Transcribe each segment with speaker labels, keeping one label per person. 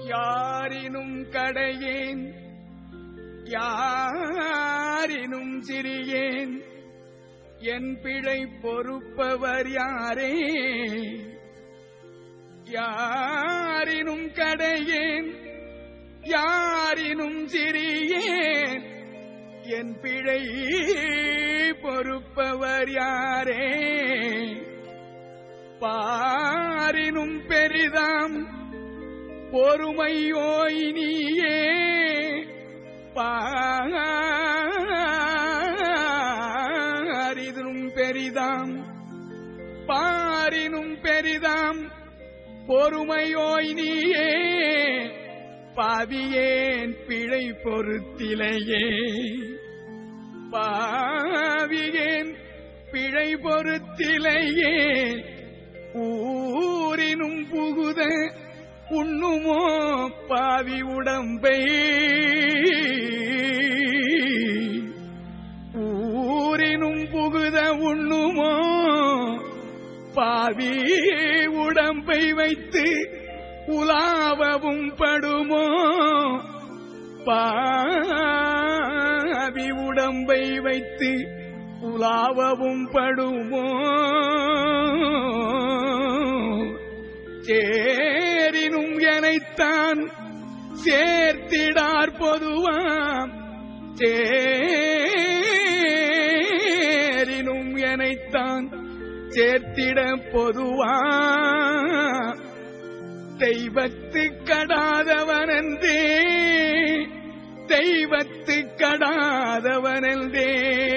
Speaker 1: யாரினும் கடையேன் யாரினும் சிறியேன் என் பிழை பொறுப்பவர் யாரே யாரினும் கடையேன் யாரினும் சிறியேன் என் பிழை பொறுப்பவர் யாரே பாரினும் பெரிதாம் பொறுமையோய் நீயே பாரினும் பெரிதாம் பாரினும் பெரிதாம் பொறுமையோய் நீயே பாவியேன் பிழை பொறுத்திலையே பாவியேன் பிழை பொறுத்திலையே ஊரினும் புகுத உண்ணுமோ பாவி உடம்பை ஊரினும் புகுத உண்ணுமோ பாவி உடம்பை வைத்து உலாவவும் படுமோ பாவி உடம்பை வைத்து உலாவவும் படுமோ சேரினும் எனைத்தான் சேர்த்திடார் பொதுவாம் சேரினும் எனைத்தான் சேர்த்திட பொதுவா தெய்வத்து கடாதவனந்தே தெய்வத்து கடாதவனந்தே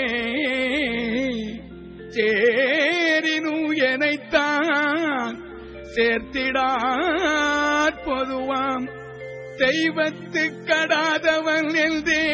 Speaker 1: சேரினு எனைத்தான் சேர்த்திடார் பொதுவாம் தெய்வத்து கடாதவன் எல்தே